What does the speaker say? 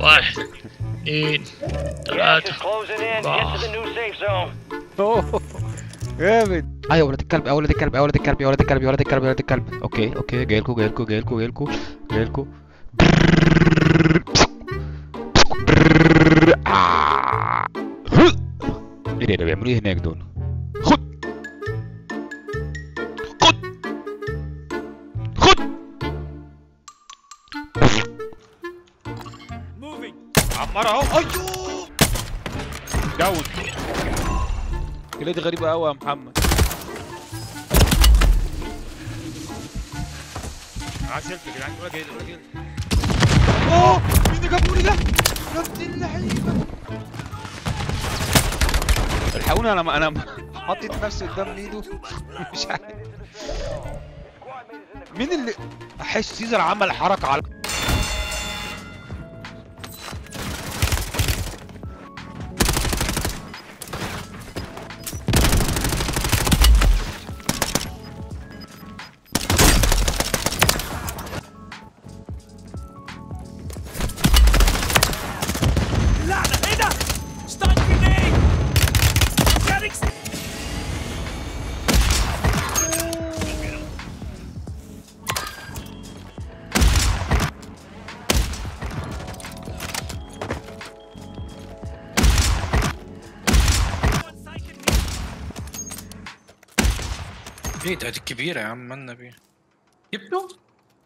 واحد اثنين Gas ثلاثة is closing in. Get to the new safe zone. أوه، جامد ايوه يا ولد الكلب يا ولد الكلب يا ولد الكلب يا ولد الكلب يا ولد الكلب يا ولد الكلب اوكي اوكي جاي لكم جاي لكم جاي لكم جاي لكم جاي لكم ايه ده ده بيعملوا ايه هناك دول خد خد خد عمار اهو ايوه داون الكليه دي غريبه قوي يا محمد معاه سيلفي يا جدعان ولا جاي ولا جاي اوه مين اللي جابوني ده؟ يا ابن اللعيبه الحقوني انا انا حطيت نفسي قدام ميدو مش عارف مين اللي احس سيزر عمل حركه على ايه ده دي كبيرة يا عم مالنا بيه جبته؟